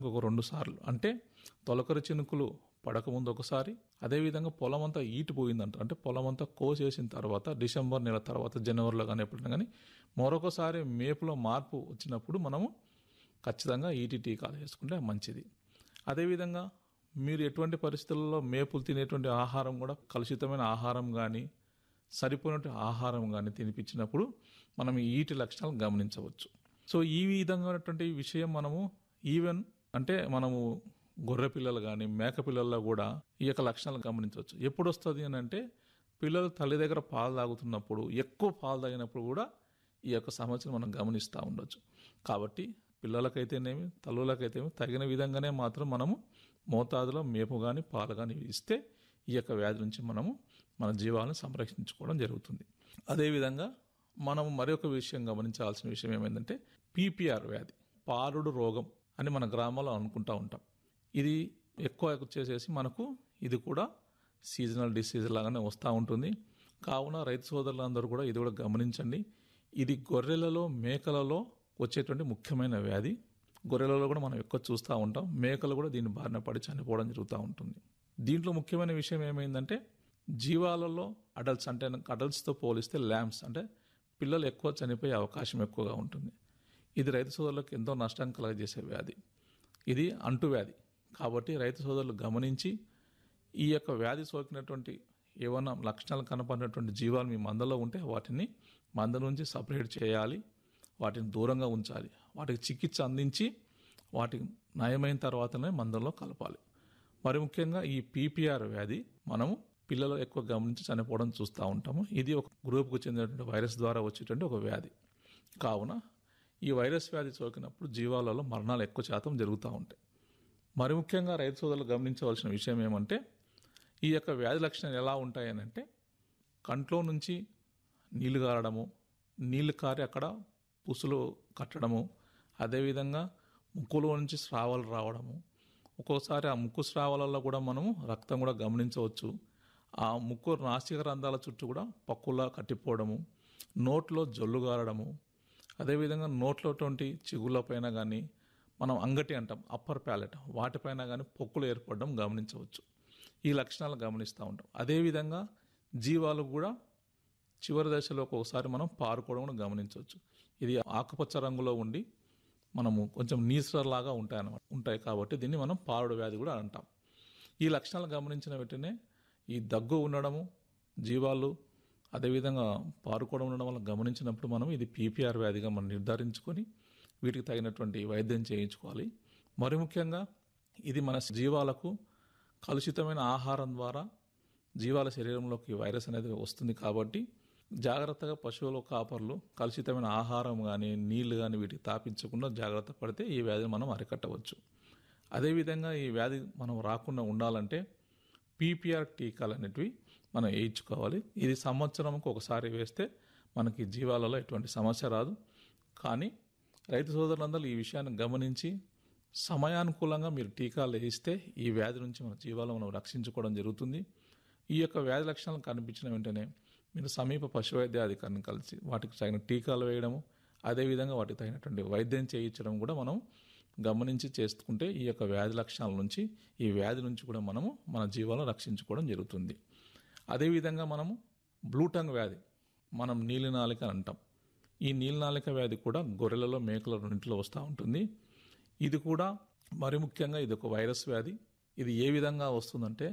ఒక రెండు సార్లు అంటే తొలకరి చినుకులు పడకముందు ఒకసారి అదేవిధంగా పొలం అంతా ఈటిపోయిందంట అంటే పొలం అంతా కోసేసిన తర్వాత డిసెంబర్ నెల తర్వాత జనవరిలో కానీ ఎప్పుడైనా కానీ మరొకసారి మేపులో మార్పు వచ్చినప్పుడు మనము ఖచ్చితంగా ఈటి టీకాలు వేసుకుంటే మంచిది అదేవిధంగా మీరు ఎటువంటి పరిస్థితుల్లో మేపులు తినేటువంటి ఆహారం కూడా కలుషితమైన ఆహారం కానీ సరిపోయినటువంటి ఆహారం కానీ తినిపించినప్పుడు మనం ఈ ఈటి లక్షణాలు గమనించవచ్చు సో ఈ విధంగా విషయం మనము ఈవెన్ అంటే మనము గొర్రె పిల్లలు కానీ మేక పిల్లల్లో కూడా ఈ యొక్క లక్షణాలు గమనించవచ్చు ఎప్పుడు వస్తుంది అని అంటే పిల్లలు తల్లి దగ్గర పాలు తాగుతున్నప్పుడు ఎక్కువ పాలు తాగినప్పుడు కూడా ఈ యొక్క సమస్యను మనం గమనిస్తూ ఉండొచ్చు కాబట్టి పిల్లలకైతేనేమి తల్లులకైతేనేమి తగిన విధంగానే మాత్రం మనము మోతాదులో మేపు కానీ పాలు కానీ ఇస్తే ఈ యొక్క వ్యాధి నుంచి మనము మన జీవాలను సంరక్షించుకోవడం జరుగుతుంది అదేవిధంగా మనం మరొక విషయం గమనించాల్సిన విషయం ఏమైందంటే పీపీఆర్ వ్యాధి పారుడు రోగం అని మన గ్రామాల్లో అనుకుంటా ఉంటాం ఇది ఎక్కువ వచ్చేసేసి మనకు ఇది కూడా సీజనల్ డిసీజ్ లాగానే వస్తూ ఉంటుంది కావున రైతు సోదరులందరూ కూడా ఇది కూడా గమనించండి ఇది గొర్రెలలో మేకలలో వచ్చేటువంటి ముఖ్యమైన వ్యాధి గొర్రెలలో కూడా మనం ఎక్కువ చూస్తూ ఉంటాం మేకలు కూడా దీని బారిన పడి చనిపోవడం జరుగుతూ ఉంటుంది దీంట్లో ముఖ్యమైన విషయం ఏమైందంటే జీవాలలో అడల్ట్స్ అంటే అడల్ట్స్తో పోలిస్తే ల్యాంబ్స్ అంటే పిల్లలు ఎక్కువ చనిపోయే అవకాశం ఎక్కువగా ఉంటుంది ఇది రైతు సోదరులకు ఎంతో నష్టం కలగజేసే వ్యాధి ఇది అంటువ్యాధి కాబట్టి రైతు సోదరులు గమనించి ఈ యొక్క వ్యాధి సోకినటువంటి ఏమైనా లక్షణాలు కనపడినటువంటి జీవాలు మీ మందలో ఉంటే వాటిని మంద నుంచి సపరేట్ చేయాలి వాటిని దూరంగా ఉంచాలి వాటికి చికిత్స అందించి వాటికి నయమైన తర్వాతనే మందలో కలపాలి మరి ముఖ్యంగా ఈ పీపీఆర్ వ్యాధి మనము పిల్లలు ఎక్కువ గమనించి చనిపోవడం చూస్తూ ఉంటాము ఇది ఒక గ్రూప్కు చెందినటువంటి వైరస్ ద్వారా వచ్చేటువంటి ఒక వ్యాధి కావున ఈ వైరస్ వ్యాధి సోకినప్పుడు జీవాలలో మరణాలు ఎక్కువ శాతం జరుగుతూ ఉంటాయి మరి ముఖ్యంగా రైతు సోదరులు గమనించవలసిన విషయం ఏమంటే ఈ యొక్క వ్యాధి లక్షణాలు ఎలా ఉంటాయని అంటే కంట్లో నుంచి నీళ్లు కారడము నీళ్లు కారి అక్కడ పుసులు కట్టడము అదేవిధంగా ముక్కులో నుంచి స్రావాలు రావడము ఒక్కోసారి ఆ ముక్కు స్రావాలలో కూడా మనము రక్తం కూడా గమనించవచ్చు ఆ ముక్కు నాసిక రంధ్రాల చుట్టూ కూడా పక్కులా కట్టిపోవడము నోట్లో జొల్లు గారడము అదేవిధంగా నోట్లోటువంటి చిగుళ్ళ పైన కానీ మనం అంగటి అంటాం అప్పర్ ప్యాలెట్ వాటిపైన కానీ పొక్కులు ఏర్పడడం గమనించవచ్చు ఈ లక్షణాలు గమనిస్తూ ఉంటాం అదేవిధంగా జీవాలు కూడా చివరి దశలో ఒక్కొక్కసారి మనం పారుకోవడం కూడా గమనించవచ్చు ఇది ఆకుపచ్చ రంగులో ఉండి మనము కొంచెం నీసరలాగా ఉంటాయి అన్నమాట ఉంటాయి కాబట్టి దీన్ని మనం పారుడు వ్యాధి కూడా అంటాం ఈ లక్షణాలు గమనించిన వెంటనే ఈ దగ్గు ఉండడము జీవాలు అదేవిధంగా పారుకోవడం ఉండడం వల్ల గమనించినప్పుడు మనం ఇది పీపీఆర్ వ్యాధిగా మనం నిర్ధారించుకొని వీటికి తగినటువంటి వైద్యం చేయించుకోవాలి మరి ముఖ్యంగా ఇది మన జీవాలకు కలుషితమైన ఆహారం ద్వారా జీవాల శరీరంలోకి వైరస్ అనేది వస్తుంది కాబట్టి జాగ్రత్తగా పశువుల కాపర్లు కలుషితమైన ఆహారం కానీ నీళ్లు కానీ వీటికి తాపించకుండా జాగ్రత్త పడితే ఈ వ్యాధిని మనం అరికట్టవచ్చు అదేవిధంగా ఈ వ్యాధి మనం రాకుండా ఉండాలంటే పీపీఆర్ టీకాలు అనేటివి మనం వేయించుకోవాలి ఇది సంవత్సరంకు ఒకసారి వేస్తే మనకి జీవాలలో ఎటువంటి సమస్య రాదు కానీ రైతు సోదరులందరూ ఈ విషయాన్ని గమనించి సమయానుకూలంగా మీరు టీకాలు వేయిస్తే ఈ వ్యాధి నుంచి మన జీవాలను మనం రక్షించుకోవడం జరుగుతుంది ఈ యొక్క వ్యాధి లక్షణాలు కనిపించిన వెంటనే మీరు సమీప పశు వైద్యాధికారిని కలిసి వాటికి తగిన టీకాలు వేయడము అదేవిధంగా వాటికి తగినటువంటి వైద్యం చేయించడం కూడా మనం గమనించి చేసుకుంటే ఈ యొక్క వ్యాధి లక్షణాల నుంచి ఈ వ్యాధి నుంచి కూడా మనము మన జీవాలను రక్షించుకోవడం జరుగుతుంది అదేవిధంగా మనము బ్లూటంగ్ వ్యాధి మనం నీలినాలిక అంటాం ఈ నీలినాలిక వ్యాధి కూడా గొర్రెలలో మేకల రెండింటిలో వస్తూ ఉంటుంది ఇది కూడా మరి ముఖ్యంగా ఇది ఒక వైరస్ వ్యాధి ఇది ఏ విధంగా వస్తుందంటే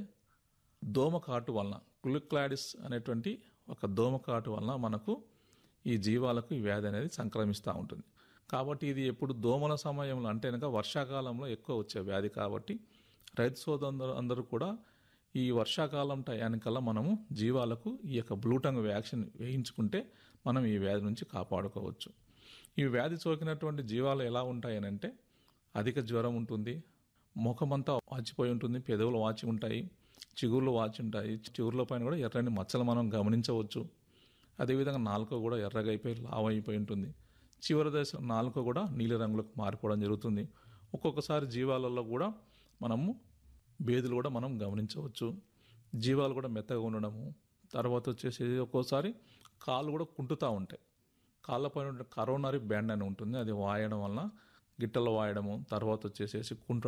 దోమకాటు వలన క్లుక్లాడిస్ అనేటువంటి ఒక దోమకాటు వలన మనకు ఈ జీవాలకు ఈ వ్యాధి అనేది సంక్రమిస్తూ ఉంటుంది కాబట్టి ఇది ఎప్పుడు దోమల సమయంలో అంటే కనుక వర్షాకాలంలో ఎక్కువ వచ్చే వ్యాధి కాబట్టి రైతు సోదరు అందరూ కూడా ఈ వర్షాకాలం టయానికల్లా మనము జీవాలకు ఈ యొక్క బ్లూటంగ్ వ్యాక్సిన్ వేయించుకుంటే మనం ఈ వ్యాధి నుంచి కాపాడుకోవచ్చు ఈ వ్యాధి సోకినటువంటి జీవాలు ఎలా ఉంటాయనంటే అధిక జ్వరం ఉంటుంది ముఖమంతా వాచిపోయి ఉంటుంది పెదవులు వాచి ఉంటాయి చిగుర్లు వాచి ఉంటాయి చిగుర్ల పైన కూడా ఎర్రని మచ్చలు మనం గమనించవచ్చు అదేవిధంగా నాలుక కూడా ఎర్రగా అయిపోయి లావ్ అయిపోయి ఉంటుంది చివరి దశ నాలుక కూడా నీలి రంగులకు మారిపోవడం జరుగుతుంది ఒక్కొక్కసారి జీవాలలో కూడా మనము బేదులు కూడా మనం గమనించవచ్చు జీవాలు కూడా మెత్తగా ఉండడము తర్వాత వచ్చేసి ఒక్కోసారి కాళ్ళు కూడా కుంటుతూ ఉంటాయి కాళ్ళపైన ఉండే కరోనరీ బ్యాండ్ అని ఉంటుంది అది వాయడం వలన గిట్టలు వాయడము తర్వాత వచ్చేసేసి కుంట్ర